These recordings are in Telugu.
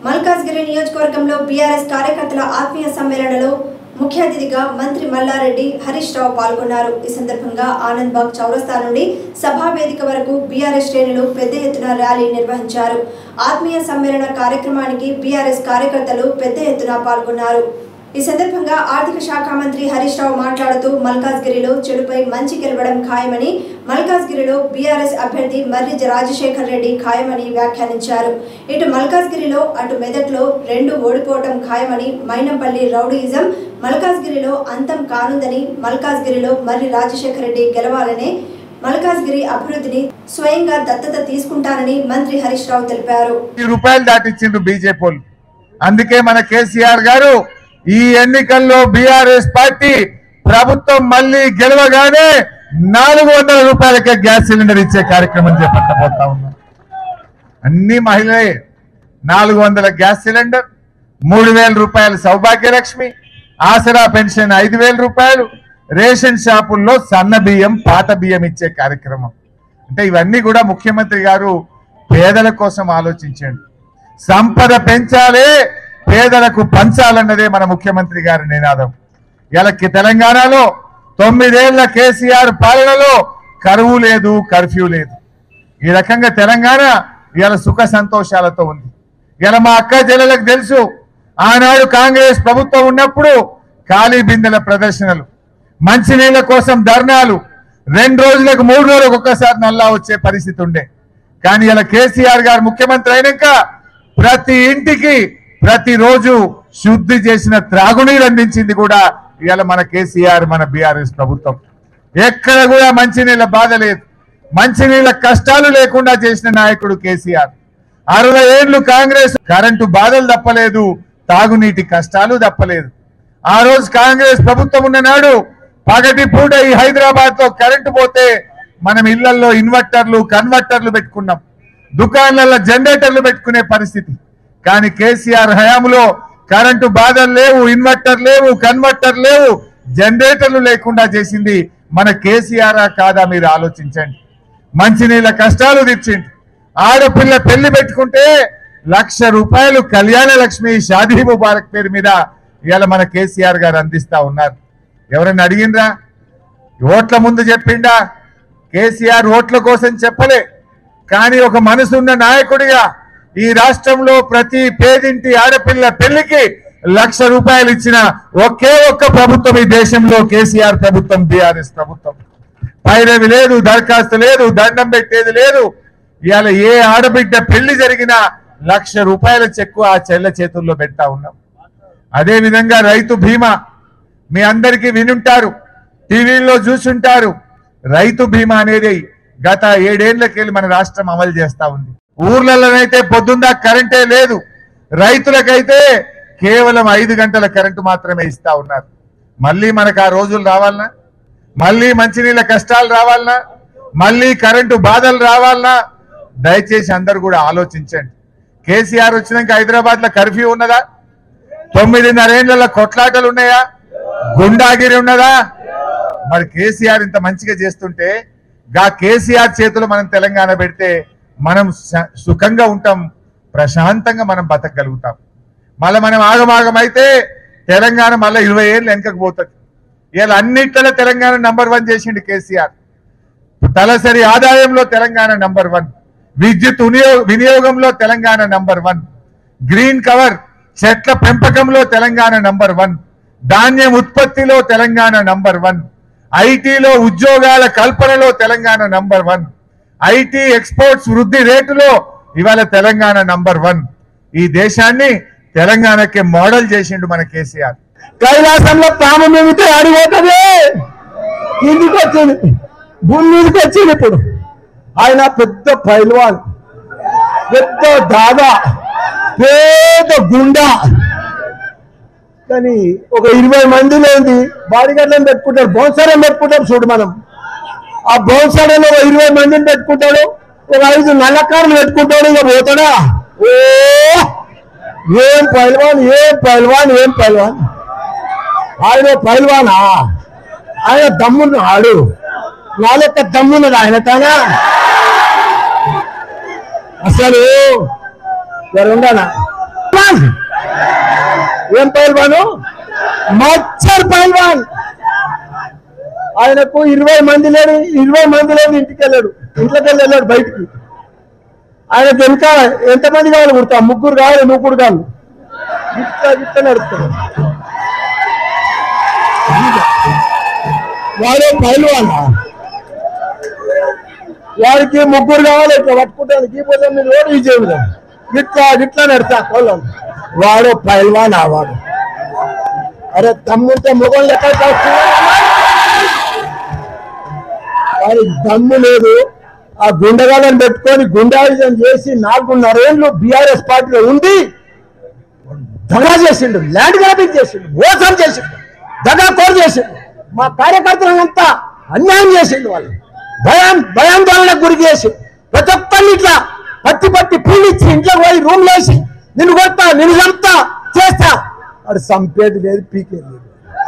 మల్కాజ్గిరి నియోజకవర్గంలో బీఆర్ఎస్ కార్యకర్తల ఆత్మీయ సమ్మేళనలో ముఖ్య అతిథిగా మంత్రి మల్లారెడ్డి హరీష్ రావు పాల్గొన్నారు ఈ సందర్భంగా ఆనంద్ బాగ్ చౌరస్తా నుండి సభా వేదిక వరకు బీఆర్ఎస్ శ్రేణులు పెద్ద ఎత్తున ర్యాలీ నిర్వహించారు ఆత్మీయ సమ్మేళన కార్యక్రమానికి బీఆర్ఎస్ కార్యకర్తలు పెద్ద ఎత్తున పాల్గొన్నారు ఈ సందర్భంగా ఆర్థిక శాఖ మంత్రి హరీష్ రావు మాట్లాడుతూ మల్కాజ్గిరిలో చెడుపై మంచి గెలవడం ఖాయమని మల్కాజ్గిరిలో బీఆర్ఎస్ అభ్యర్థి మర్రి రాజశేఖర్ రెడ్డి ఖాయమని వ్యాఖ్యానించారు ఇటు మల్కాజ్గిరిలో అటు మెదక్లో రెండు ఓడిపోవటం ఖాయమని మైనంపల్లి రౌడీయిజం మల్కాజ్గిరిలో అంతం కానుందని మల్కాజ్గిరిలో మర్రి రాజశేఖర్ రెడ్డి గెలవాలనే మల్కాజ్గిరి అభివృద్ధిని స్వయంగా దత్తత తీసుకుంటానని మంత్రి హరీష్ రావు తెలిపారు కోటి రూపాయలు దాటిచ్చిండ్రు బీజేపీ వాళ్ళు అందుకే మన కేసీఆర్ గారు ఈ ఎన్నికల్లో బీఆర్ఎస్ పార్టీ ప్రభుత్వం మళ్ళీ గెలవగానే నాలుగు వందల రూపాయలకే గ్యాస్ సిలిండర్ ఇచ్చే కార్యక్రమం చేపట్టబోతా ఉన్నాం అన్ని మహిళలే నాలుగు వందల గ్యాస్ సిలిండర్ మూడు వేల రూపాయల సౌభాగ్యలక్ష్మి ఆసరా పెన్షన్ ఐదు వేల రూపాయలు రేషన్ షాపుల్లో సన్న బియ్యం పాత బియ్యం ఇచ్చే కార్యక్రమం అంటే ఇవన్నీ కూడా ముఖ్యమంత్రి గారు పేదల కోసం ఆలోచించండి సంపద పెంచాలే పేదలకు పంచాలన్నదే మన ముఖ్యమంత్రి గారి నినాదం ఇలా తెలంగాణలో తొమ్మిదేళ్ల కేసీఆర్ పాలనలో కరువు లేదు కర్ఫ్యూ లేదు ఈ రకంగా తెలంగాణ ఇలా సుఖ సంతోషాలతో ఉంది ఇలా మా అక్క చెల్లెలకు తెలుసు ఆనాడు కాంగ్రెస్ ప్రభుత్వం ఉన్నప్పుడు ఖాళీ బిందెల ప్రదర్శనలు మంచినీళ్ళ కోసం ధర్నాలు రెండు రోజులకు మూడు రోజులకు ఒక్కసారి నల్లా వచ్చే పరిస్థితి ఉండే కానీ ఇలా కేసీఆర్ గారు ముఖ్యమంత్రి అయినాక ప్రతి ఇంటికి ప్రతిరోజు శుద్ధి చేసిన త్రాగునీరు అందించింది కూడా ఇవాళ మన కేసీఆర్ మన బీఆర్ఎస్ ప్రభుత్వం ఎక్కడ కూడా మంచినీళ్ళ బాధ లేదు మంచినీళ్ళ కష్టాలు లేకుండా చేసిన నాయకుడు కేసీఆర్ అరవై ఏళ్లు కాంగ్రెస్ కరెంటు బాధలు తప్పలేదు తాగునీటి కష్టాలు తప్పలేదు ఆ రోజు కాంగ్రెస్ ప్రభుత్వం ఉన్న నాడు పగటి పూట ఈ హైదరాబాద్ లో కరెంటు పోతే మనం ఇళ్లలో ఇన్వర్టర్లు కన్వర్టర్లు పెట్టుకున్నాం దుకాణాలలో జనరేటర్లు పెట్టుకునే పరిస్థితి కానీ కేసీఆర్ హయాంలో కరెంటు బాధలు లేవు ఇన్వర్టర్ లేవు కన్వర్టర్ లేవు జనరేటర్లు లేకుండా చేసింది మన కేసీఆర్ కాదా మీరు ఆలోచించండి మంచినీళ్ళ కష్టాలు తెచ్చిండు ఆడపిల్ల పెళ్లి పెట్టుకుంటే లక్ష రూపాయలు కళ్యాణ లక్ష్మి షాదీ ముబారక్ పేరు మీద ఇవాళ మన కేసీఆర్ గారు అందిస్తా ఉన్నారు ఎవరైనా అడిగిండ్రా ఓట్ల ముందు చెప్పిండా కేసీఆర్ ఓట్ల కోసం చెప్పలే కానీ ఒక మనసున్న నాయకుడిగా ఈ రాష్ట్రంలో ప్రతి పేదింటి ఆడపిల్ల పెళ్లికి లక్ష రూపాయలు ఇచ్చిన ఒకే ఒక్క ప్రభుత్వం ఈ దేశంలో కేసీఆర్ ప్రభుత్వం బీఆర్ఎస్ ప్రభుత్వం పైరవి లేదు దరఖాస్తు లేదు దండం పెట్టేది లేదు ఇవాళ ఏ ఆడబిడ్డ పెళ్లి జరిగినా లక్ష రూపాయల చెక్కు ఆ చెల్ల చేతుల్లో పెడతా ఉన్నాం అదే విధంగా రైతు బీమా మీ అందరికీ వినుంటారు టీవీల్లో చూసుంటారు రైతు బీమా అనేది గత ఏడేళ్లకెళ్ళి మన రాష్ట్రం అమలు చేస్తా ఉంది ఊర్లలోనైతే పొద్దుందా కరెంటే లేదు రైతులకైతే కేవలం ఐదు గంటల కరెంటు మాత్రమే ఇస్తా ఉన్నారు మళ్ళీ మనకు ఆ రోజులు రావాలనా మళ్ళీ మంచినీళ్ళ కష్టాలు రావాలనా మళ్ళీ కరెంటు బాధలు రావాలనా దయచేసి అందరు కూడా ఆలోచించండి కేసీఆర్ వచ్చినాక హైదరాబాద్ లో కర్ఫ్యూ ఉన్నదా తొమ్మిదిన్నరేళ్ల కొట్లాటలు ఉన్నాయా గుండాగిరి ఉన్నదా మరి కేసీఆర్ ఇంత మంచిగా చేస్తుంటే గా కేసీఆర్ చేతిలో మనం తెలంగాణ పెడితే మనం స- సుఖంగా ఉంటాం ప్రశాంతంగా మనం బతకగలుగుతాం మళ్ళీ మనం ఆగమాగమైతే తెలంగాణ మళ్ళీ ఇరవై ఏళ్ళు వెనకకు పోతుంది ఇలా అన్నిట్లలో తెలంగాణ నంబర్ వన్ చేసిండు కేసీఆర్ తలసరి ఆదాయంలో తెలంగాణ నంబర్ వన్ విద్యుత్ వినియోగ వినియోగంలో Telangana number one green cover చెట్ల పెంపకంలో తెలంగాణ నంబర్ వన్ ధాన్యం ఉత్పత్తిలో తెలంగాణ నంబర్ వన్ ఐటీలో ఉద్యోగాల కల్పనలో Telangana number one IT exports వృద్ధి రేటులో ఇవాళ తెలంగాణ నంబర్ వన్ ఈ దేశాన్ని తెలంగాణకి మోడల్ చేసిండు మన కేసీఆర్ కైలాసంలో పాము మిగితే అడిగోతుంది కిందికి వచ్చింది భూమి మీదకి వచ్చింది ఇప్పుడు ఆయన పెద్ద పైల్వాన్ పెద్ద దాదా పేద గుండా కానీ ఒక ఇరవై మంది లేని బాడీగార్డ్లను పెట్టుకుంటారు బౌన్సర్ని పెట్టుకుంటారు చూడు మనం ఆ బౌన్సర్లో ఒక ఇరవై మందిని పెట్టుకుంటాడు ఒక ఐదు నల్లకారులు పెట్టుకుంటాడు ఇక పోతాడా ఓ ఏం పైల్వాన్ ఏం పైల్వాన్ ఏం పైల్వాన్ ఆయన పైల్వానా ఆయన దమ్మున్నాడు నా లెక్క దమ్మున్నది ఆయన తానా అసలు ఎవరుండానా పైల్వాన్ ఏం పైల్వాను మచ్చర్ పైల్వాన్ ఆయనకు ఇరవై మంది లేడు ఇరవై మంది లేడు ఇంటికి వెళ్ళాడు ఇంట్లోకి వెళ్ళి వెళ్ళాడు బయటికి ఆయనకు వెనక ఎంతమంది కావాలి కుడతా ముగ్గురు కావాలి ముగ్గురు కావాలి గిట్ట గిట్ట నడుస్తాడు వాడే పైల్వాన్ వాడికి ముగ్గురు కావాలి ఇట్లా పట్టుకుంటాను ఈ పోతే మీరు రోడ్డు ఈ చేయదు ఇట్లా ఇట్లా నడతా కోళ్ళం వాడు పైల్వాన్ ఆ వాడు అరే తమ్ముంటే మొగం లెక్క వాడికి దమ్ము లేదు ఆ గుండగాలను పెట్టుకొని గుండాయుధం చేసి నాలుగున్నరేళ్ళు బీఆర్ఎస్ పార్టీలో ఉండి దగా చేసిండు ల్యాండ్ గ్రాబింగ్ చేసిండు మోసం చేసిండు దగా కోరు చేసిండు మా కార్యకర్తలంతా అన్యాయం చేసిండు వాళ్ళు భయం భయాందోళనకు గురి చేసి ప్రతి ఒక్కరిని ఇట్లా పట్టి పట్టి పీడిచ్చి ఇంట్లో పోయి రూమ్ వేసి నిన్ను కొడతా నిన్ను చంపుతా చేస్తా వాడు చంపేది లేదు పీకేది లేదు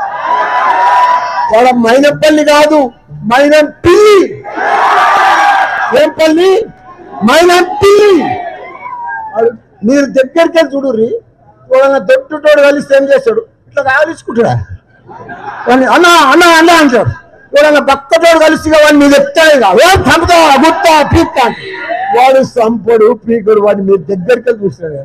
వాడ మైనపల్లి కాదు మైనం పిల్లి ఏం పల్లి మైనం పిల్లి వాడు మీరు దగ్గరికి వెళ్ళి చూడుర్రి చూడంగా దొట్టుటోడు కలిస్తే ఏం చేస్తాడు ఇట్లా కాలించుకుంటాడా వాడిని అన్న అన్న అన్న అంటాడు చూడంగా భక్తతోడు కలిసి వాడిని మీరు ఎత్తాడు ఇక ఏ చంపుతా గుత్తా పీక్తా వాడు సంపడు పీకుడు వాడిని మీరు దగ్గరికి వెళ్ళి చూస్తాడు